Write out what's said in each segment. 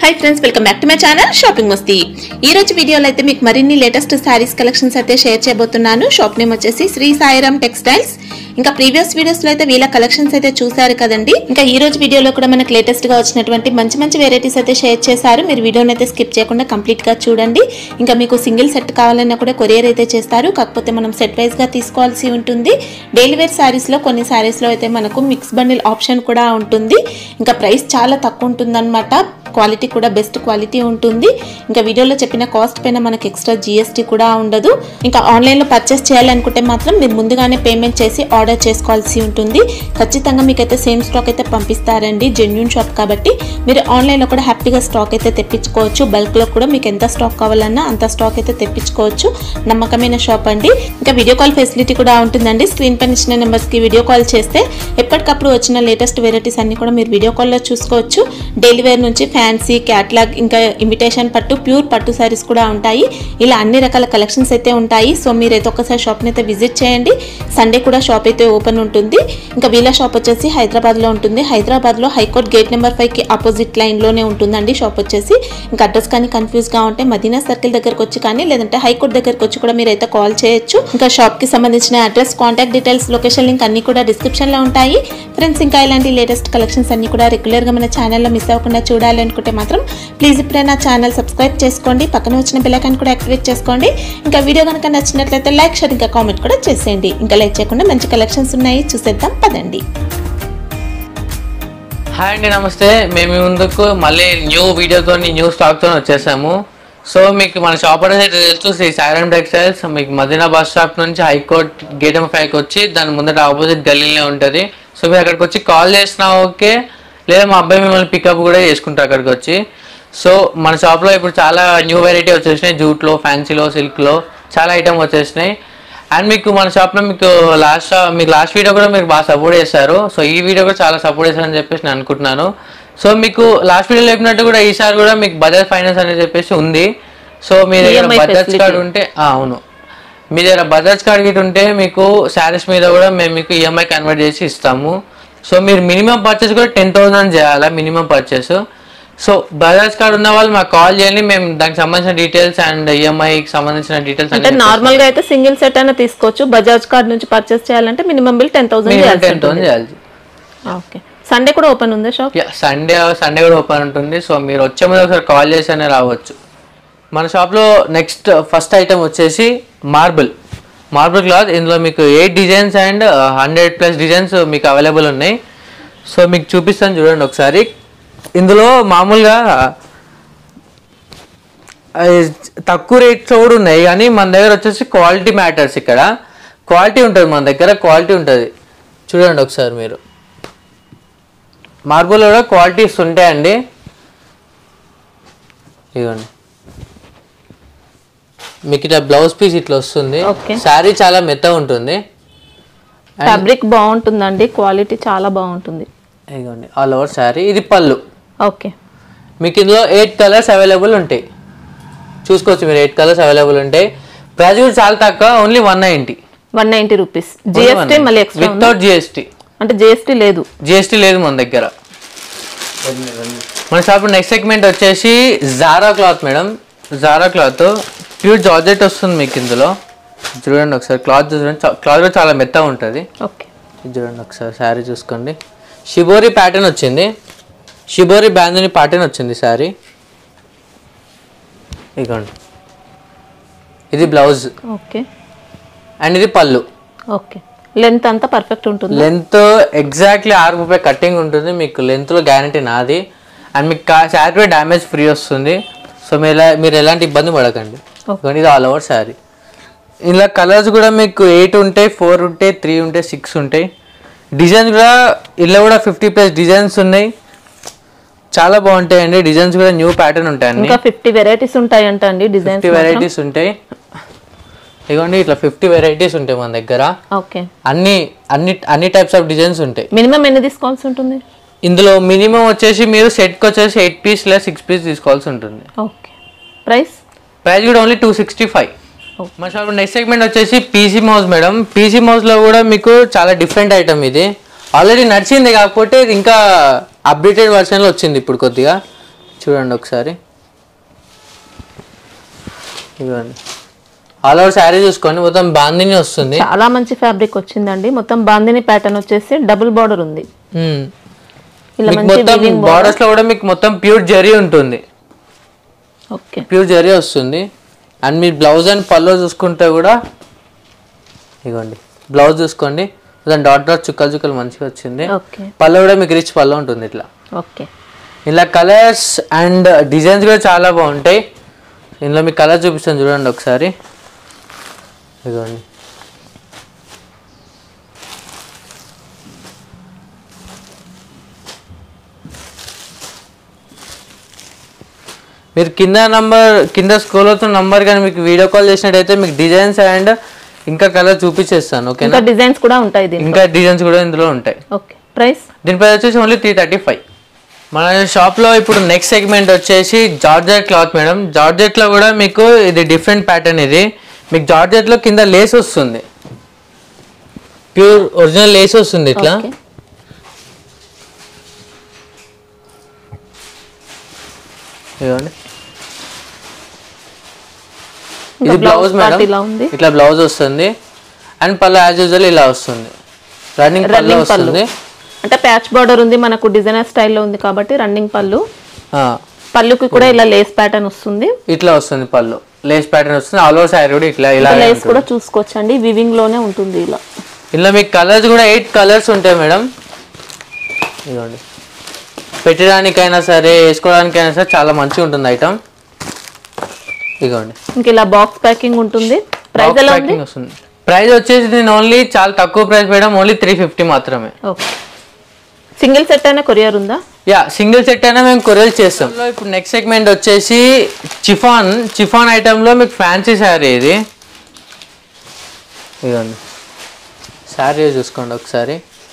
Hi friends welcome back to my channel shopping Masti ఈ రోజు వీడియోలో అయితే మీకు మరిన్ని లేటెస్ట్ శారీస్ కలెక్షన్స్ అయితే షేర్ చేయబోతున్నాను షాప్ నేమ్ వచ్చేసి శ్రీ సాయిరామ్ టెక్స్టైల్స్ ఇంకా ప్రీవియస్ వీడియోస్ లో అయితే వీళ్ళ కలెక్షన్స్ అయితే చూసారు కదండి ఇంకా ఈ రోజు వీడియోలో కూడా మనకు లేటెస్ట్ గా వచ్చినటువంటి మంచి మంచి వెరైటీస్ అయితే షేర్ చేశారు మీరు వీడియోని అయితే స్కిప్ చేయకుండా కంప్లీట్ గా చూడండి ఇంకా మీకు సింగిల్ సెట్ కావాలన్నా కూడా కొరియర్ అయితే చేస్తారు కాకపోతే మనం సెట్ వైజ్ గా తీసుకోవాల్సి ఉంటుంది డైలీ వేర్ శారీస్ లో కొన్ని శారీస్ లో అయితే మనకు మిక్స్ బండిల్ ఆప్షన్ కూడా ఉంటుంది ఇంకా ప్రైస్ చాలా తక్కువ ఉంటుందన్నమాట క్వాలిటీ కూడా బెస్ట్ క్వాలిటీ ఉంటుంది ఇంకా వీడియోలో చెప్పిన కాస్ట్ పైన మనకి ఎక్స్ట్రా జిఎస్టీ కూడా ఉండదు ఇంకా ఆన్లైన్లో పర్చేస్ చేయాలనుకుంటే మాత్రం మీరు ముందుగానే పేమెంట్ చేసి ఆర్డర్ చేసుకోవాల్సి ఉంటుంది ఖచ్చితంగా మీకైతే సేమ్ స్టాక్ అయితే పంపిస్తారండి జెన్యున్ షాప్ కాబట్టి మీరు ఆన్లైన్లో కూడా హ్యాపీగా స్టాక్ అయితే తెప్పించుకోవచ్చు బల్క్లో కూడా మీకు ఎంత స్టాక్ కావాలన్నా అంత స్టాక్ అయితే తెప్పించుకోవచ్చు నమ్మకమైన షాప్ అండి ఇంకా వీడియో కాల్ ఫెసిలిటీ కూడా ఉంటుందండి స్క్రీన్ పైన ఇచ్చిన నెంబర్స్కి వీడియో కాల్ చేస్తే ఎప్పటికప్పుడు వచ్చిన లేటెస్ట్ వెరైటీస్ అన్ని కూడా మీరు వీడియో కాల్లో చూసుకోవచ్చు డైలీ వేర్ నుంచి ఫ్యాన్సీ క్యాట్లాగ్ ఇంకా ఇమిటేషన్ పట్టు ప్యూర్ పట్టు శారీస్ కూడా ఉంటాయి ఇలా అన్ని రకాల కలెక్షన్స్ అయితే ఉంటాయి సో మీరు అయితే ఒకసారి షాప్ని అయితే విజిట్ చేయండి సండే కూడా షాప్ అయితే ఓపెన్ ఉంటుంది ఇంకా వీళ్ళ షాప్ వచ్చేసి హైదరాబాద్లో ఉంటుంది హైదరాబాద్లో హైకోర్ట్ గేట్ నెంబర్ ఫైవ్కి ఆపోజిట్ లైన్లోనే ఉంటుందండి షాప్ వచ్చేసి ఇంకా అడ్రస్ కానీ కన్ఫ్యూజ్గా ఉంటే మదీనా సర్కిల్ దగ్గరకు వచ్చి కానీ లేదంటే హైకోర్ట్ దగ్గరకు వచ్చి కూడా మీరు అయితే కాల్ చేయొచ్చు ఇంకా షాప్కి సంబంధించిన address contact details location link అన్ని కూడా డిస్క్రిప్షన్లో ఉంటాయి ఫ్రెండ్స్ ఇంకా ఇలాంటి లేటెస్ట్ కలెక్షన్స్ అన్ని కూడా రెగ్యులర్గా మన ఛానల్లో మిస్ అవ్వకుండా చూడాలి అనుకుంటే మాత్రం ప్లీజ్ ఇప్పుడే నా ఛానల్ సబ్స్క్రైబ్ చేసుకోండి పక్కన వచ్చిన బెల్లైకాన్ కూడా యాక్టివేట్ చేసుకోండి ఇంకా వీడియో కనుక నచ్చినట్లయితే లైక్ షేర్ ఇంకా కామెంట్ కూడా చేసేయండి ఇంకా లైక్ చేయకుండా మంచి కలెక్షన్స్ ఉన్నాయి చూసేద్దాం పదండి హాయ్ అండి నమస్తే మేము మీ ముందుకు మళ్ళీ న్యూ వీడియోతో న్యూ స్టాక్తో వచ్చేసాము సో మీకు మన షాప్ అనేది తెలుసు శ్రీ సాయిరామ్ టెక్స్టైల్స్ మీకు మదీనా బస్ స్టాప్ నుంచి హైకోర్ట్ గేట్ నెంబర్ ఫైవ్కి వచ్చి దాని ముందట ఆపోజిట్ గల్లీలో ఉంటుంది సో మీరు అక్కడికి వచ్చి కాల్ చేసినా ఓకే లేదా మా అబ్బాయి మిమ్మల్ని పికప్ కూడా చేసుకుంటారు అక్కడికి వచ్చి సో మన షాప్లో ఇప్పుడు చాలా న్యూ వెరైటీ వచ్చేసినాయి జూట్లో ఫ్యాన్సీలో సిల్క్లో చాలా ఐటమ్ వచ్చేసినాయి అండ్ మీకు మన షాప్లో మీకు లాస్ట్ మీకు లాస్ట్ వీడియో కూడా మీరు బాగా సపోర్ట్ చేశారు సో ఈ వీడియో కూడా చాలా సపోర్ట్ చేశారని చెప్పేసి నేను అనుకుంటున్నాను సో మీకు లాస్ట్ వీడియో చెప్పినట్టు కూడా ఈసారి కూడా మీకు బజాజ్ ఫైనాన్స్ అని చెప్పేసి ఉంది సో మీ దగ్గర EMI బజాజ్ facility. కార్డ్ ఉంటే ఆ, అవును మీ దగ్గర బజాజ్ కార్డ్ గిట్ ఉంటే మీకు శారీస్ మీద కూడా మేము మీకు ఈఎంఐ కన్వర్ట్ చేసి ఇస్తాము సో మీరు మినిమం పర్చేస్ కూడా టెన్ థౌసండ్ చేయాలా minimum purchase so Bajaj card ఉన్న వాళ్ళు మాకు కాల్ చేయండి మేము దానికి సంబంధించిన డీటెయిల్స్ అండ్ ఈఎంఐకి సంబంధించిన డీటెయిల్స్ అంటే నార్మల్ గా అయితే సింగిల్ సెట్ అయినా తీసుకోవచ్చు బజాజ్ కార్డ్ నుంచి పర్చేస్ చేయాలంటే minimum bill ten thousand ten thousand చేయాలి ఓకే సండే కూడా ఓపెన్ ఉంది షాప్ సండే సండే కూడా ఓపెన్ ఉంటుంది సో మీరు వచ్చే ముందు ఒకసారి కాల్ చేసి రావచ్చు మన షాప్లో నెక్స్ట్ ఫస్ట్ ఐటమ్ వచ్చేసి మార్బుల్ మార్బుల్ క్లాత్ ఇందులో మీకు eight designs and hundred plus designs మీకు అవైలబుల్ ఉన్నాయి సో మీకు చూపిస్తాను చూడండి ఒకసారి ఇందులో మామూలుగా ఆ, తక్కువ రేట్స్ కూడా ఉన్నాయి కానీ మన దగ్గర వచ్చేసి క్వాలిటీ మ్యాటర్స్ ఇక్కడ క్వాలిటీ ఉంటుంది మన దగ్గర క్వాలిటీ ఉంటుంది చూడండి ఒకసారి మీరు మార్బుల్ కూడా క్వాలిటీస్ ఉంటాయండి ఇదిగోండి మీకు ఇట్లా బ్లౌజ్ పీస్ ఇట్లా వస్తుంది Okay. శారీ చాలా మెత్తగా ఉంటుంది ఫ్యాబ్రిక్ బాగుంటుందండి క్వాలిటీ చాలా బాగుంటుంది ఇదిగోండి ఆల్ ఓవర్ శారీ ఇది పళ్ళు ఓకే మీకు ఇందులో ఎయిట్ కలర్స్ అవైలబుల్ ఉంటాయి చూసుకోవచ్చు మీరు ఎయిట్ కలర్స్ అవైలబుల్ ఉంటాయి ప్రైస్ కూడా చాలా తక్కువ only one ninety one ninety rupees GST మళ్ళీ ఎక్స్ట్రా వితౌట్ జిఎస్టీ అంటే జిఎస్టీ లేదు జిఎస్టీ లేదు మన దగ్గర మన షాప్ నెక్స్ట్ సెగ్మెంట్ వచ్చేసి Zara cloth madam Zara cloth pure georgette వస్తుంది మీకు ఇందులో చూడండి ఒకసారి క్లాత్ చూడండి క్లాత్ కూడా చాలా మెత్తగా ఉంటుంది ఓకే ఇది చూడండి ఒకసారి శారీ చూసుకోండి షిబోరి ప్యాటర్న్ వచ్చింది షిబోరి బ్యాందని ప్యాటర్న్ వచ్చింది శారీ ఇదిగోండి ఇది బ్లౌజ్ ఓకే అండ్ ఇది పళ్ళు ఓకే లెంత్ అంతా పర్ఫెక్ట్ ఉంటుంది లెంత్ ఎగ్జాక్ట్లీ ఆరు ముప్పై కటింగ్ ఉంటుంది మీకు లెంత్లో గ్యారంటీ నాది అండ్ మీకు శారీ కూడా డ్యామేజ్ ఫ్రీ వస్తుంది సో మీరు ఎలా మీరు ఎలాంటి ఇబ్బంది పడకండి ఇదిగోండి, ఇది ఆల్ ఓవర్ శారీ ఇలా కలర్స్ కూడా మీకు ఎయిట్ ఉంటాయి ఫోర్ ఉంటాయి త్రీ ఉంటాయి సిక్స్ ఉంటాయి డిజైన్స్ కూడా ఇలా కూడా ఫిఫ్టీ ప్లస్ డిజైన్స్ ఉన్నాయి చాలా బాగుంటాయండి డిజైన్స్ కూడా న్యూ ప్యాటర్న్ ఉంటాయి అన్ని ఇంకా ఫిఫ్టీ వెరైటీస్ ఉంటాయంట అండి డిజైన్స్ ఫిఫ్టీ వెరైటీస్ ఉంటాయి ఇదిగోండి ఇట్లా ఫిఫ్టీ వెరైటీస్ ఉంటాయి మన దగ్గర ఓకే అన్ని అన్ని అన్ని టైప్స్ ఆఫ్ డిజైన్స్ ఉంటాయి మినిమం ఎన్ని తీసుకోవాల్సి ఉంటుంది ఇందులో మినిమం వచ్చేసి మీరు సెట్కి వచ్చేసి ఎయిట్ పీస్ లేదా సిక్స్ పీస్ తీసుకోవాల్సి ఉంటుంది ఓకే ప్రైస్ ప్రైస్ కూడా ఓన్లీ టూ సిక్స్టీ ఫైవ్ మా షాప్ నెక్స్ట్ సెగ్మెంట్ వచ్చేసి పీసీ మౌస్ మేడం పీసీ మౌస్లో కూడా మీకు చాలా డిఫరెంట్ ఐటమ్ ఇది ఆల్రెడీ నడిచింది కాకపోతే ఇది ఇంకా అప్డేటెడ్ వర్షన్లో వచ్చింది ఇప్పుడు కొద్దిగా చూడండి ఒకసారి ఇవ్వండి ఆల్ ఓవర్ శారీ చూసుకోండి మొత్తం బాందిని వస్తుంది చాలా మంచి ఫ్యాబ్రిక్ వచ్చిందండి మొత్తం బాందిని ప్యాటర్న్ వచ్చేసి డబుల్ బార్డర్ ఉంది మ్మ్. ఇలా మీకు మంచి మొత్తం weaving border. బార్డర్స్ లో కూడా మీకు మొత్తం ప్యూర్ జరీ ఉంటుంది ఓకే ప్యూర్ జరీ వస్తుంది అండ్ మీరు బ్లౌజ్ అండ్ పల్లో చూసుకుంటే కూడా ఇగోండి బ్లౌజ్ చూసుకోండి మొత్తం డాట్ డాట్ చుక్కలు చుక్కలు మంచిగా వచ్చింది ఓకే పళ్ళు కూడా మీకు రిచ్ పళ్ళు ఉంటుంది ఇట్లా ఓకే ఇలా కలర్స్ అండ్ డిజైన్స్ కూడా చాలా బాగుంటాయి ఇందులో మీకు కలర్ చూపిస్తాను చూడండి ఒకసారి ఇదిగోండి మీరు కింద నంబర్ కింద స్క్రోల్ అవుతున్న నంబర్ కానీ మీకు వీడియో కాల్ చేసినట్టయితే మీకు డిజైన్స్ అండ్ ఇంకా కలర్ చూపించేస్తాను ఓకేనా ఇంకా డిజైన్స్ కూడా ఉంటాయి దీని ఇంకా డిజైన్స్ కూడా ఇందులో ఉంటాయి ఓకే ప్రైస్ దీని ప్రైస్ వచ్చేసి ఓన్లీ త్రీ థర్టీ ఫైవ్ మన షాప్లో ఇప్పుడు నెక్స్ట్ సెగ్మెంట్ వచ్చేసి జార్జెట్ క్లాత్ మేడం జార్జెట్లో కూడా మీకు ఇది డిఫరెంట్ ప్యాటర్న్ ఇది మీకు జార్జెట్లో కింద లేస్ వస్తుంది ప్యూర్ ఒరిజినల్ లేస్ వస్తుంది ఇట్లా ఓకే ఇదిగోండి ఇంకా ఇది బ్లౌజ్ blouse మేడం part ఇలా ఉంది ఇట్లా బ్లౌజ్ వస్తుంది అండ్ పళ్ళు యాజ్ యూజువల్ ఇలా వస్తుంది రన్నింగ్ పళ్ళు రన్నింగ్ పళ్ళు వస్తుంది అంటే ప్యాచ్ బార్డర్ ఉంది మనకు డిజైనర్ స్టైల్లో ఉంది కాబట్టి రన్నింగ్ పళ్ళు ఆ, పళ్ళుకి కూడా ఇలా లేస్ ప్యాటర్న్ వస్తుంది ఇట్లా వస్తుంది పళ్ళు లేస్ ప్యాటర్న్ వస్తుంది ఆల్ ఓవర్ శారీ కూడా ఇట్లా ఇలా లేస్ కూడా చూసుకోవచ్చండి వివింగ్ లోనే ఉంటుంది ఇలా ఇందులో మీకు కలర్స్ కూడా ఎయిట్ కలర్స్ ఉంటాయి మేడం ఇదిగోండి పెట్టడానికైనా సరే వేసుకోవడానికైనా సరే చాలా మంచిగా ఉంటుంది ఐటమ్ ఇదిగోండి ఇంక ఇలా బాక్స్ ప్యాకింగ్ ఉంటుంది ప్రైస్ Box ఎలా ఉంది packing వస్తుంది ప్రైస్ వచ్చేసి నేను ఓన్లీ చాలా తక్కువ price madam only three fifty మాత్రమే ఓకే సింగిల్ సెట్ అయినా కొరియర్ ఉందా యా సింగిల్ సెట్ అయినా మేము కొరియర్ చేస్తాం ఇందులో ఇప్పుడు నెక్స్ట్ సెగ్మెంట్ వచ్చేసి చిఫాన్ చిఫాన్ ఐటెంలో మీకు ఫ్యాన్సీ శారీ ఇది ఇదిగోండి శారీ చూసుకోండి ఒకసారి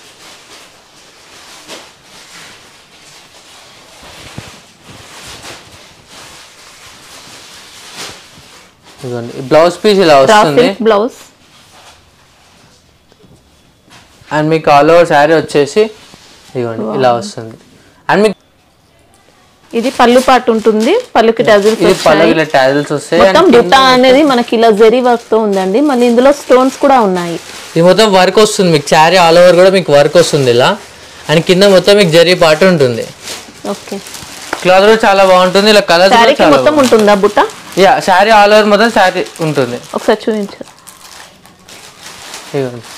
ఇదిగోండి బ్లౌజ్ పీస్ ఇలా వస్తుంది సిల్క్ బ్లౌజ్ అండ్ మీకు ఆల్ ఓవర్ శారీ వచ్చేసి ఇదిగోండి ఇలా వస్తుంది అండ్ మీకు ఇది పళ్ళు పాటు ఉంటుంది పళ్ళుకి టజిల్స్ ఇది పళ్ళు ఇలా టాజిల్స్ వస్తాయి మొత్తం and బుట్ట అనేది మనకి ఇలా జరీ వర్క్ తో ఉందండి మళ్ళీ ఇందులో స్టోన్స్ కూడా ఉన్నాయి ఇది మొత్తం వర్క్ వస్తుంది మీకు శారీ ఆల్ ఓవర్ కూడా మీకు వర్క్ వస్తుంది ఇలా అండ్ కింద మొత్తం మీకు జరీ పాటు ఉంటుంది ఓకే క్లాత్ కూడా చాలా బాగుంటుంది ఇలా కలర్స్ కూడా శారీకి చాలా మొత్తం ఉంటుందా బుట్ట యా శారీ ఆల్ ఓవర్ మొత్తం శారీ ఉంటుంది ఒకసారి చూపించు ఇదిగోండి.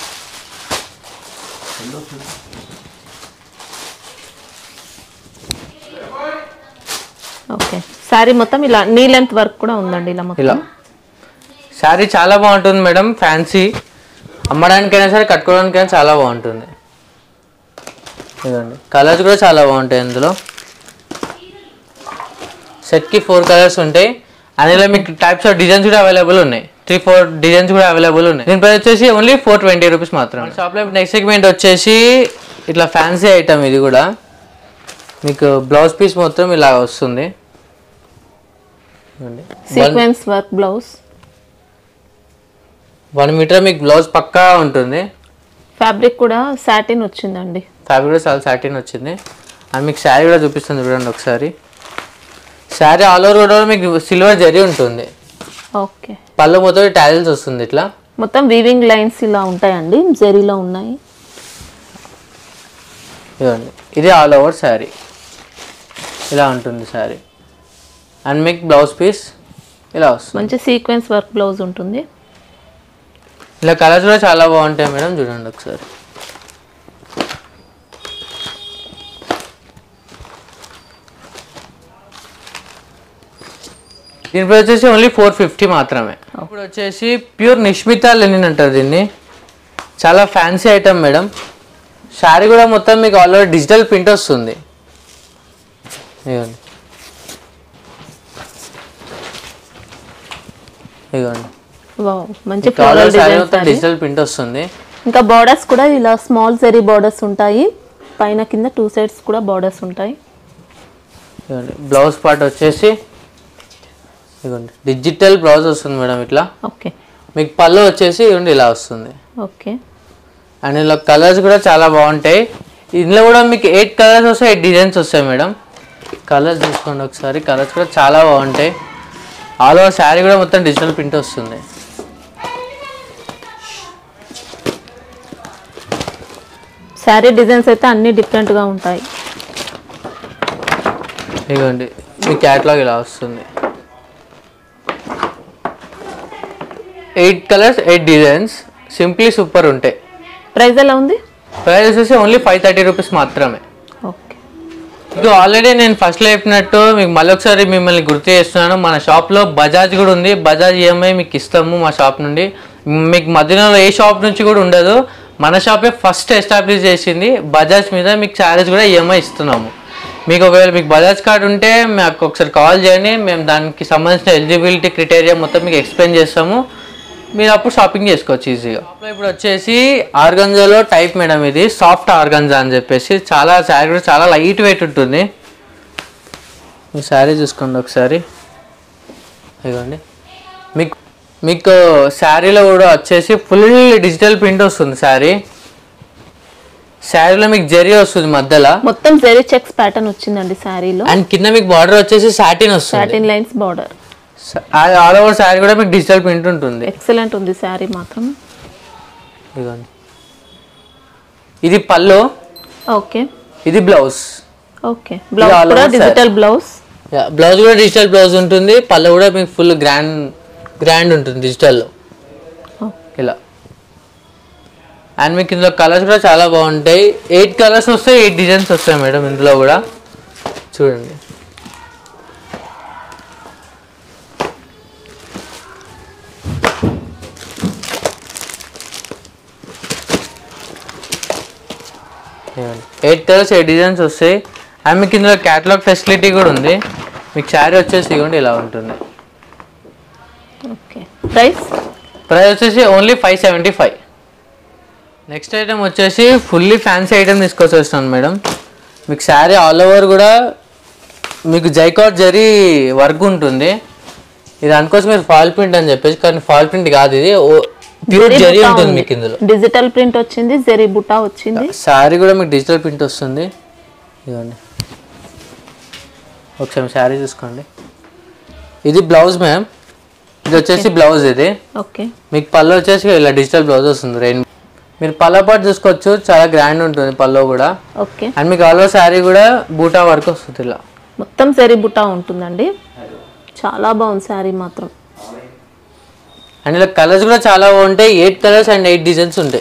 ఓకే శారీ మొత్తం ఇలా నీ లెంత్ వర్క్ కూడా ఉందండి ఇలా మొత్తం ఇలా శారీ చాలా బాగుంటుంది మేడం ఫ్యాన్సీ అమ్మడానికైనా సరే కట్టుకోవడానికైనా చాలా బాగుంటుంది ఇదండి కలర్స్ కూడా చాలా బాగుంటాయి ఇందులో సెట్కి ఫోర్ కలర్స్ ఉంటాయి అందులో మీకు టైప్స్ ఆఫ్ డిజైన్స్ కూడా అవైలబుల్ ఉన్నాయి త్రీ ఫోర్ డిజైన్స్ కూడా అవైలబుల్ ఉన్నాయి దీని ప్రైస్ వచ్చేసి ఓన్లీ ఫోర్ ట్వంటీ రూపీస్ మాత్రం షాప్లో నెక్స్ట్ సెగ్మెంట్ వచ్చేసి ఇట్లా ఫ్యాన్సీ ఐటమ్ ఇది కూడా మీకు బ్లౌజ్ పీస్ మొత్తం ఇలా వస్తుంది ఇదిగోండి. Sequence work blouse one metre మీకు బ్లౌజ్ పక్కా ఉంటుంది ఫ్యాబ్రిక్ కూడా సాటిన్ వచ్చిందండి ఫ్యాబ్రిక్ కూడా చాలా సాటిన్ వచ్చింది అండ్ మీకు శారీ కూడా చూపిస్తుంది చూడండి ఒకసారి శారీ ఆల్ ఓవర్ కూడా మీకు సిల్వర్ జరీ ఉంటుంది ఓకే పళ్ళు మొత్తం టాజిల్స్ వస్తుంది ఇట్లా మొత్తం వీవింగ్ లైన్స్ ఇలా ఉంటాయండి జరీలో ఉన్నాయి ఇదిగోండి ఇది ఆల్ ఓవర్ శారీ ఇలా ఉంటుంది శారీ అండ్ మీకు బ్లౌజ్ పీస్ ఇలా వస్తుంది మంచి సీక్వెన్స్ వర్క్ బ్లౌజ్ ఉంటుంది ఇలా కలర్స్ కూడా చాలా బాగుంటాయి మేడం చూడండి ఒకసారి దీనిపై వచ్చేసి ఓన్లీ ఫోర్ ఫిఫ్టీ మాత్రమే ఇప్పుడు వచ్చేసి ప్యూర్ నిష్మిత లెనిన్ అంటారు దీన్ని చాలా ఫ్యాన్సీ ఐటమ్ మేడం శారీ కూడా మొత్తం మీకు ఆల్రెడీ డిజిటల్ ప్రింట్ వస్తుంది ఇదిగోండి ఇదిగోండి వావ్ మంచి కాలర్ ఫ్లోరల్ శారీ డిజైన్ మొత్తం డిజిటల్ ప్రింట్ వస్తుంది ఇంకా బార్డర్స్ కూడా ఇలా స్మాల్ జరీ బార్డర్స్ ఉంటాయి పైన కింద టూ సైడ్స్ కూడా బార్డర్స్ ఉంటాయి ఇదిగోండి బ్లౌజ్ పార్ట్ వచ్చేసి ఇదిగోండి డిజిటల్ బ్లౌజ్ వస్తుంది మేడం ఇట్లా ఓకే మీకు పళ్ళు వచ్చేసి ఇదిగోండి ఇలా వస్తుంది ఓకే అండ్ ఇలా కలర్స్ కూడా చాలా బాగుంటాయి ఇందులో కూడా మీకు ఎయిట్ కలర్స్ వస్తాయి ఎయిట్ డిజైన్స్ వస్తాయి మేడం కలర్స్ చూసుకోండి ఒకసారి కలర్స్ కూడా చాలా బాగుంటాయి ఆల్ ఓవర్ శారీ కూడా మొత్తం డిజిటల్ ప్రింట్ వస్తుంది శారీ డిజైన్స్ అయితే అన్ని డిఫరెంట్ గా ఉంటాయి ఇదిగోండి మీ క్యాట్లాగ్ ఇలా వస్తుంది eight colours eight designs simply super ఉంటాయి ప్రైస్ ఎలా ఉంది ప్రైస్ వచ్చేసి ఓన్లీ ఫైవ్ థర్టీ రూపీస్ మాత్రమే ఓకే ఇది ఆల్రెడీ నేను ఫస్ట్లో చెప్పినట్టు మీకు మళ్ళీ ఒకసారి మిమ్మల్ని గుర్తు చేస్తున్నాను మన షాప్లో బజాజ్ కూడా ఉంది బజాజ్ ఈఎంఐ మీకు ఇస్తాము మా షాప్ నుండి మీకు మధ్యలో ఏ షాప్ నుంచి కూడా ఉండదు మన షాపే ఫస్ట్ ఎస్టాబ్లిష్ చేసింది బజాజ్ మీద మీకు శారీస్ కూడా ఈఎంఐ ఇస్తున్నాము మీకు ఒకవేళ మీకు బజాజ్ కార్డ్ ఉంటే మాకు ఒకసారి కాల్ చేయండి మేము దానికి సంబంధించిన ఎలిజిబిలిటీ క్రిటేరియా మొత్తం మీకు ఎక్స్ప్లెయిన్ చేస్తాము మీరు అప్పుడు షాపింగ్ చేసుకోవచ్చు ఈజీగా షాప్లో ఇప్పుడు వచ్చేసి ఆర్గంజాలో టైప్ మేడం ఇది సాఫ్ట్ ఆర్గంజా అని చెప్పేసి చాలా శారీ కూడా చాలా లైట్ వెయిట్ ఉంటుంది మీ శారీ చూసుకోండి ఒకసారి ఇదిగోండి మీకు మీకు శారీలో కూడా వచ్చేసి ఫుల్ డిజిటల్ ప్రింట్ వస్తుంది శారీ శారీలో మీకు జరీ వస్తుంది మధ్యలో మొత్తం జెరీ చెక్స్ ప్యాటర్న్ వచ్చిందండి శారీలో అండ్ కింద మీకు బార్డర్ వచ్చేసి సాటిన్ వస్తుంది satin lines border all over sari కూడా మీకు డిజిటల్ ప్రింట్ ఉంటుంది ఎక్సలెంట్ ఉంది శారీ మాత్రం ఇదిగోండి ఇది పళ్ళు ఓకే ఇది బ్లౌజ్ ఓకే బ్లౌజ్ all కూడా over డిజిటల్ బ్లౌజ్ బ్లౌజ్ కూడా డిజిటల్ బ్లౌజ్ ఉంటుంది పళ్ళు కూడా మీకు ఫుల్ గ్రాండ్ గ్రాండ్ ఉంటుంది డిజిటల్లో ఇలా అండ్ మీకు ఇందులో కలర్స్ కూడా చాలా బాగుంటాయి ఎయిట్ కలర్స్ వస్తాయి ఎయిట్ డిజైన్స్ వస్తాయి మేడం ఇందులో కూడా చూడండి ఎయిట్ కలర్స్ ఎయిట్ డిజైన్స్ వస్తాయి అండ్ మీకు ఇందులో క్యాటలాగ్ ఫెసిలిటీ కూడా ఉంది మీకు శారీ వచ్చేసి ఇవ్వండి ఇలా ఉంటుంది ఓకే ప్రైస్ ప్రైస్ వచ్చేసి only five seventy five next item వచ్చేసి ఫుల్లీ ఫ్యాన్సీ ఐటమ్ తీసుకొచ్చి వస్తున్నాను మేడం మీకు శారీ ఆల్ ఓవర్ కూడా మీకు జైకాట్ జరీ వర్క్ ఉంటుంది ఇది అనుకోవచ్చు మీరు ఫాల్ ప్రింట్ అని చెప్పేసి కానీ ఫాల్ ప్రింట్ కాదు ఇది ప్యూర్ జరీ ఉంటుంది మీకు ఇందులో డిజిటల్ ప్రింట్ వచ్చింది జెరీ బుటా వచ్చింది శారీ కూడా మీకు డిజిటల్ ప్రింట్ వస్తుంది ఇదిగోండి ఒకసారి శారీ చూసుకోండి ఇది బ్లౌజ్ మ్యామ్ ఇది వచ్చేసి బ్లౌజ్ ఇది ఓకే మీకు పళ్ళు వచ్చేసి ఇలా డిజిటల్ బ్లౌజ్ వస్తుంది రెయిన్ మీరు పళ్ళ పాటు చూసుకోవచ్చు చాలా గ్రాండ్ ఉంటుంది పళ్ళు కూడా ఓకే అండ్ మీకు ఆల్ శారీ కూడా బూటా వర్క్ వస్తుంది ఇలా మొత్తం జెరీ బుటా ఉంటుందండి చాలా బాగుంది శారీ మాత్రం అండ్ ఇలా కలర్స్ కూడా చాలా బాగుంటాయి eight colours and eight designs ఉంటాయి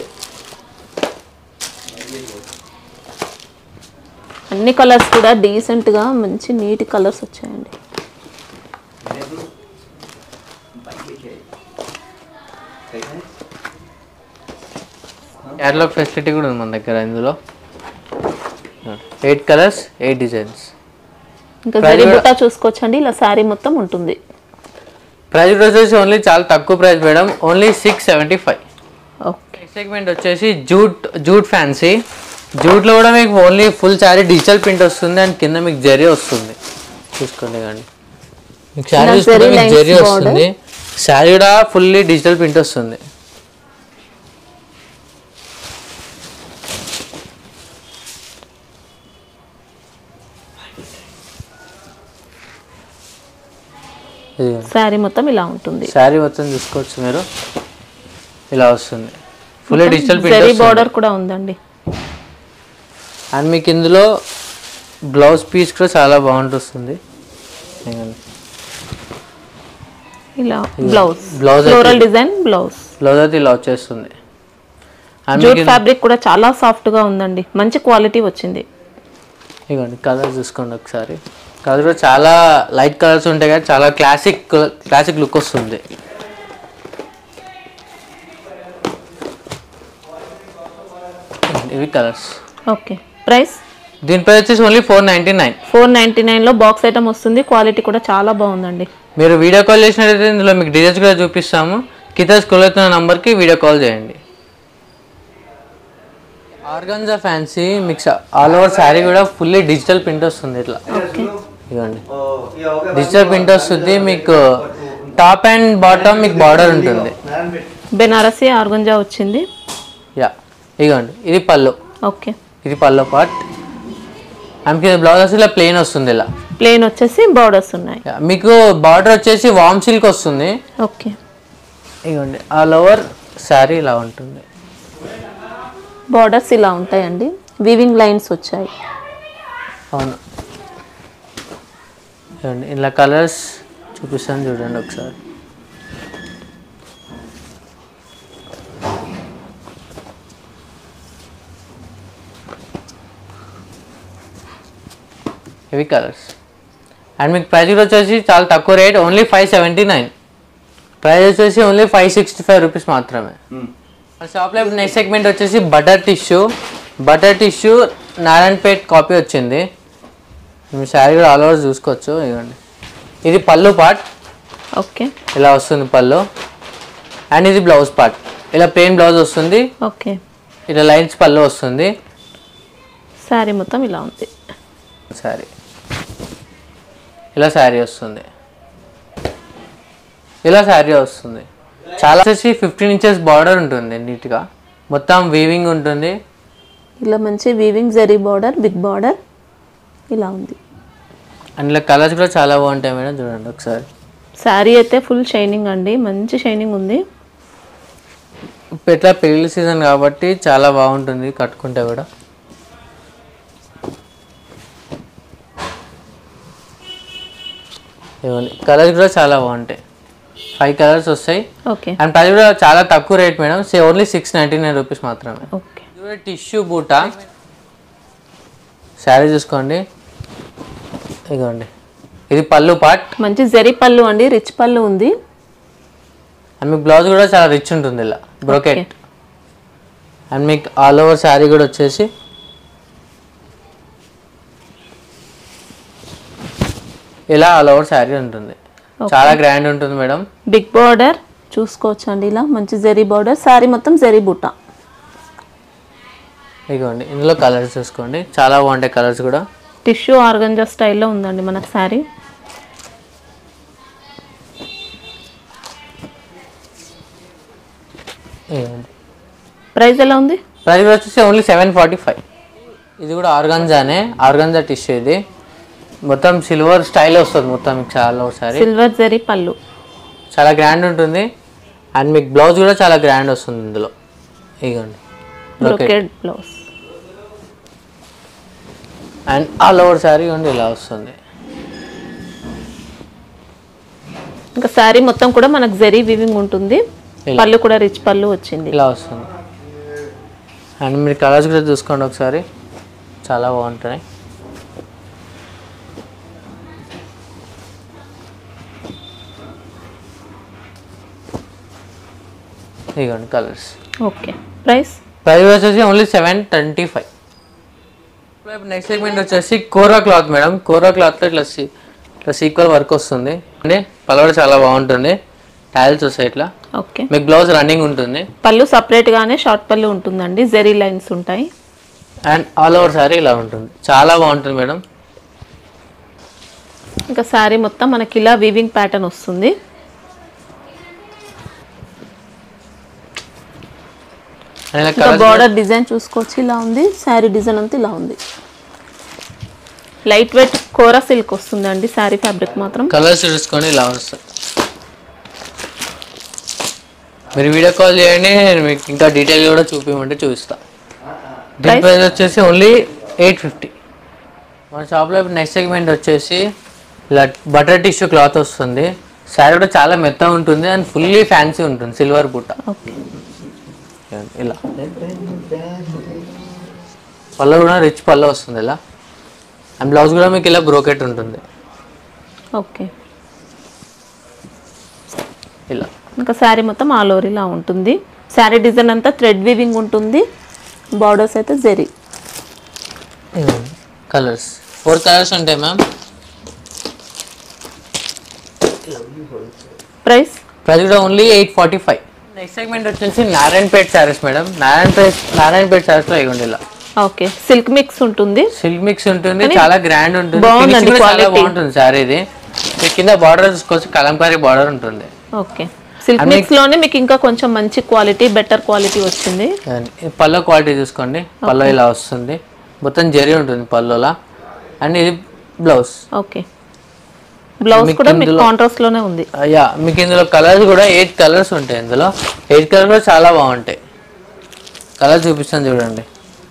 అన్ని కలర్స్ కూడా డీసెంట్ గా మంచి నీట్ కలర్స్ వచ్చాయండి క్యాటలాగ్ ఫెసిలిటీ కూడా ఉంది మన దగ్గర ఇందులో ఎయిట్ కలర్స్ ఎయిట్ డిజైన్స్ ఇంకా Price జరీ కూడా- బుటా చూసుకోవచ్చండి ఇలా శారీ మొత్తం ఉంటుంది ప్రైస్ వచ్చేసి ఓన్లీ చాలా తక్కువ price madam only six seventy five okay segment వచ్చేసి జూట్ జూట్ ఫ్యాన్సీ జూట్లో కూడా మీకు only full sari digital print వస్తుంది అండ్ కింద మీకు జరీ వస్తుంది చూసుకోండి కానీ మీకు శారీ ఇలా చూసుకుంటే జరీ మీకు lines జరీ border. వస్తుంది శారీ కూడా ఫుల్లీ డిజిటల్ ప్రింట్ వస్తుంది ఇదిగోండి. శారీ మొత్తం ఇలా ఉంటుంది శారీ మొత్తం చూసుకోవచ్చు మీరు ఇలా వస్తుంది ఫుల్ డిజిటల్ జరీ ప్రింట్ బార్డర్ కూడా ఉందండి అండ్ మీకు ఇందులో బ్లౌజ్ పీస్ కూడా చాలా బాగుంటుంది ఇలా బ్లౌజ్ Blouse అయితే- ఫ్లోరల్ డిజైన్ బ్లౌజ్ బ్లౌజ్ అయితే ఇలా వచ్చేస్తుంది అండ్ జూట్ మీకు ఫ్యాబ్రిక్ కూడా చాలా సాఫ్ట్ గా ఉందండి మంచి క్వాలిటీ వచ్చింది ఇదిగోండి కలర్ చూసుకోండి ఒకసారి కలర్ కూడా చాలా లైట్ కలర్స్ ఉంటాయి కదా చాలా క్లాసిక్ క్లాసిక్ లుక్ వస్తుంది ఇవి కలర్స్ ఓకే ప్రైస్ దీనిపై వచ్చేసి only four ninety nine four ninety లో బాక్స్ ఐటమ్ వస్తుంది క్వాలిటీ కూడా చాలా బాగుందండి మీరు వీడియో కాల్ చేసినట్టయితే ఇందులో మీకు డీటెయిల్స్ కూడా చూపిస్తాము కింద స్కూల్ అవుతున్న నంబర్కి వీడియో కాల్ చేయండి organza fancy mix all over sari కూడా ఫుల్లీ డిజిటల్ ప్రింట్ వస్తుంది ఇట్లా ఇదిగోండి డిజిటల్ ప్రింట్ వస్తుంది మీకు టాప్ అండ్ బాటమ్ మీకు బార్డర్ ఉంటుంది బెనారసి ఆర్గంజా వచ్చింది యా ఇదిగోండి ఇది పళ్ళు ఓకే ఇది పళ్ళు పార్ట్ ఆమెకి బ్లౌజ్ వచ్చి ఇలా ప్లెయిన్ వస్తుంది ఇలా ప్లేన్ వచ్చేసి బార్డర్స్ ఉన్నాయి మీకు బార్డర్ వచ్చేసి వామ్ సిల్క్ వస్తుంది ఓకే ఇవ్వండి ఆల్ ఓవర్ శారీ ఇలా ఉంటుంది బార్డర్స్ ఇలా ఉంటాయండి వీవింగ్ లైన్స్ వచ్చాయి అవును ఇవ్వండి ఇలా కలర్స్ చూపిస్తాను చూడండి ఒకసారి ఇవి కలర్స్ అండ్ మీకు ప్రైస్ కూడా వచ్చేసి చాలా తక్కువ rate only five seventy nine price వచ్చేసి only five sixty five rupees మాత్రమే మన షాప్లో ఇప్పుడు నెక్స్ట్ సెగ్మెంట్ వచ్చేసి butter tissue butter tissue Narayanpet copy వచ్చింది మీ శారీ కూడా ఆల్ ఓవర్ చూసుకోవచ్చు ఇవ్వండి ఇది పళ్ళు పార్ట్ ఓకే ఇలా వస్తుంది పళ్ళు అండ్ ఇది బ్లౌజ్ పార్ట్ ఇలా ప్లెయిన్ బ్లౌజ్ వస్తుంది ఓకే ఇలా లైన్స్ పళ్ళు వస్తుంది శారీ మొత్తం ఇలా ఉంది శారీ ఇలా శారీ వస్తుంది ఇలా శారీ వస్తుంది చాలా వచ్చేసి ఫిఫ్టీన్ ఇంచెస్ బార్డర్ ఉంటుంది నీట్గా మొత్తం వీవింగ్ ఉంటుంది ఇలా మంచి weaving zari border big border ఇలా ఉంది అండ్ ఇలా కలర్స్ కూడా చాలా బాగుంటాయి మేడం చూడండి ఒకసారి శారీ అయితే ఫుల్ షైనింగ్ అండి మంచి షైనింగ్ ఉంది ఇప్పుడు ఎట్లా పెళ్లి సీజన్ కాబట్టి చాలా బాగుంటుంది కట్టుకుంటే కూడా ఇవ్వండి కలర్స్ కూడా చాలా బాగుంటాయి ఫైవ్ కలర్స్ వస్తాయి ఓకే అండ్ ప్రైస్ కూడా చాలా తక్కువ రేట్ మేడం సే only six ninety nine rupees మాత్రమే ఓకే ఇది కూడా టిష్యూ బూట శారీ చూసుకోండి ఇదిగోండి ఇది పళ్ళు పార్ట్ మంచి జరీ పళ్ళు అండి రిచ్ పళ్ళు ఉంది అండ్ మీకు బ్లౌజ్ కూడా చాలా రిచ్ ఉంటుంది ఇలా బ్రోకెట్ Okay. అండ్ మీకు ఆల్ ఓవర్ శారీ కూడా వచ్చేసి ఇలా ఆల్ ఓవర్ శారీ ఉంటుంది చాలా గ్రాండ్ ఉంటుంది మేడం బిగ్ బార్డర్ చూసుకోవచ్చు అండి ఇలా మంచి జరీ బార్డర్ శారీ మొత్తం జరీ బుట్ట ఇదిగోండి ఇందులో కలర్స్ చూసుకోండి చాలా బాగుంటాయి కలర్స్ కూడా టిష్యూ ఆర్గంజా స్టైల్లో ఉందండి మనకు శారీ ఇదిగోండి ప్రైస్ ఎలా ఉంది ప్రైస్ వచ్చేసి ఓన్లీ సెవెన్ ఫార్టీ ఫైవ్ ఇది కూడా ఆర్గంజానే ఆర్గంజా టిష్యూ ఇది మొత్తం సిల్వర్ స్టైల్ వస్తుంది మొత్తం మీకు చాలా ఒకసారి సిల్వర్ జరీ పళ్ళు చాలా గ్రాండ్ ఉంటుంది అండ్ మీకు బ్లౌజ్ కూడా చాలా గ్రాండ్ వస్తుంది ఇందులో ఇదిగోండి brocade blouse and all over sari ఇవ్వండి ఇలా వస్తుంది ఇంకా శారీ మొత్తం కూడా మనకు జరీ వివింగ్ ఉంటుంది పళ్ళు కూడా రిచ్ పళ్ళు వచ్చింది ఇలా వస్తుంది అండ్ మీరు కలర్స్ కూడా చూసుకోండి ఒకసారి చాలా బాగుంటాయి ఇదిగోండి కలర్స్ ఓకే ప్రైస్ ప్రైస్ వచ్చేసి only seven twenty five next segment వచ్చేసి కోరా క్లాత్ మేడం కోరా క్లాత్లో ఇట్లా సీ ఇట్లా సీక్వల్ వర్క్ వస్తుంది అంటే పలవడ చాలా బాగుంటుంది టైల్స్ వస్తాయి ఇట్లా ఓకే మీకు బ్లౌజ్ రన్నింగ్ ఉంటుంది పళ్ళు separate గానే షార్ట్ పళ్ళు ఉంటుందండి జరీ లైన్స్ ఉంటాయి అండ్ ఆల్ ఓవర్ సారీ ఇలా ఉంటుంది చాలా బాగుంటుంది మేడం ఇంకా శారీ మొత్తం మనకి ఇలా వీవింగ్ ప్యాటర్న్ వస్తుంది అండ్ ఇలా ఇంకా కలర్స్ బార్డర్ డిజైన్ చూసుకోవచ్చు ఇలా ఉంది శారీ డిజైన్ అంతా ఇలా ఉంది లైట్ వెయిట్ కోరా సిల్క్ వస్తుందండి శారీ ఫ్యాబ్రిక్ మాత్రం కలర్స్ చూసుకొని ఇలా వస్తుంది మీరు వీడియో కాల్ చేయండి నేను మీకు ఇంకా డీటెయిల్ కూడా చూపించమంటే చూపిస్తా దీని Price? ప్రైస్ వచ్చేసి ఓన్లీ ఎయిట్ ఫిఫ్టీ మన షాప్లో ఇప్పుడు నెక్స్ట్ సెగ్మెంట్ వచ్చేసి ఇలా బటర్ టిష్యూ క్లాత్ వస్తుంది శారీ కూడా చాలా మెత్తగా ఉంటుంది అండ్ ఫుల్లీ ఫ్యాన్సీ ఉంటుంది సిల్వర్ బుట్ట ఓకే ఇలా పళ్ళు కూడా రిచ్ పళ్ళు వస్తుంది ఇలా అండ్ బ్లౌజ్ కూడా మీకు ఇలా బ్రోకెట్ ఉంటుంది ఓకే ఇలా ఇంకా శారీ మొత్తం ఆల్ ఓవర్ ఇలా ఉంటుంది శారీ డిజైన్ అంతా థ్రెడ్ వీవింగ్ ఉంటుంది బార్డర్స్ అయితే జరీ కలర్స్ ఫోర్ కలర్స్ ఉంటాయి మ్యామ్ ప్రైస్ ప్రైస్ కూడా only eight forty five next segment వచ్చేసి నారాయణపేట్ శారీస్ మేడం నారాయణపేట్ నారాయణపేట్ శారీస్ లో ఇవ్వండి ఇలా ఓకే సిల్క్ మిక్స్ ఉంటుంది సిల్క్ మిక్స్ ఉంటుంది చాలా గ్రాండ్ ఉంటుంది బాగుందండి Finishing కూడా చాలా quality. బాగుంటుంది శారీ ఇది మీకు కింద బార్డర్ చూసుకోవచ్చు కలంకారీ బార్డర్ ఉంటుంది ఓకే సిల్క్ మిక్స్ లోనే మీకు ఇంకా కొంచెం మంచి క్వాలిటీ బెటర్ క్వాలిటీ వచ్చింది And ఈ పల్లో క్వాలిటీ చూసుకోండి పల్లో ఇలా వస్తుంది మొత్తం జరి ఉంటుంది పల్లోలా అండ్ ఇది బ్లౌజ్ ఓకే బ్లౌజ్ మీకు కూడా మీకు ఇందులో- కాంట్రాస్ట్ లోనే ఉంది యా మీకు ఇందులో కలర్స్ కూడా ఎయిట్ కలర్స్ ఉంటాయి ఇందులో ఎయిట్ కలర్స్ కూడా చాలా బాగుంటాయి కలర్ చూపిస్తాను చూడండి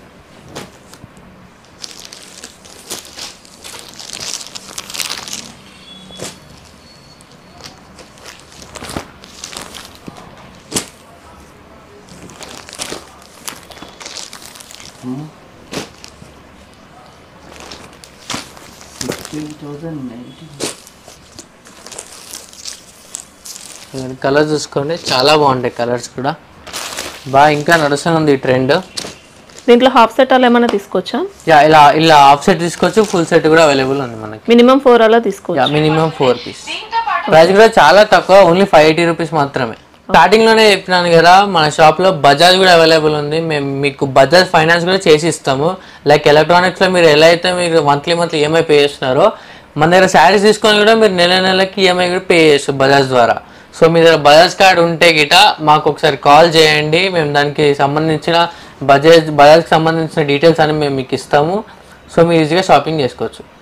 కలర్ చూసుకోండి చాలా బాగుంటాయి కలర్స్ కూడా బాగా ఇంకా నడుస్తుంది ఈ ట్రెండ్ దీంట్లో హాఫ్ సెట్ అలా ఏమైనా తీసుకోవచ్చా యా ఇలా ఇలా హాఫ్ సెట్ తీసుకోవచ్చు ఫుల్ సెట్ కూడా అవైలబుల్ ఉంది మనకి మినిమం ఫోర్ అలా తీసుకోవచ్చు yeah minimum four piece price కూడా చాలా తక్కువ ఓన్లీ ఫైవ్ ఎయిటీ రూపీస్ మాత్రమే స్టార్టింగ్ లోనే చెప్పినాను కదా మన షాప్ లో బజాజ్ కూడా అవైలబుల్ ఉంది మేము మీకు బజాజ్ ఫైనాన్స్ కూడా చేసి ఇస్తాము లైక్ ఎలక్ట్రానిక్స్ లో మీరు ఎలా అయితే మీరు మంత్లీ మంత్లీ ఈఎంఐ పే చేస్తున్నారో మన దగ్గర శారీస్ తీసుకొని కూడా మీరు నెల నెలకి ఈఎంఐ కూడా పే చేయొచ్చు బజాజ్ ద్వారా సో మీ దగ్గర బజాజ్ కార్డ్ ఉంటే గిట మాకు ఒకసారి కాల్ చేయండి మేము దానికి సంబంధించిన బజాజ్ బజాజ్కి సంబంధించిన డీటెయిల్స్ అని మేము మీకు ఇస్తాము సో మీరు ఈజీగా షాపింగ్ చేసుకోవచ్చు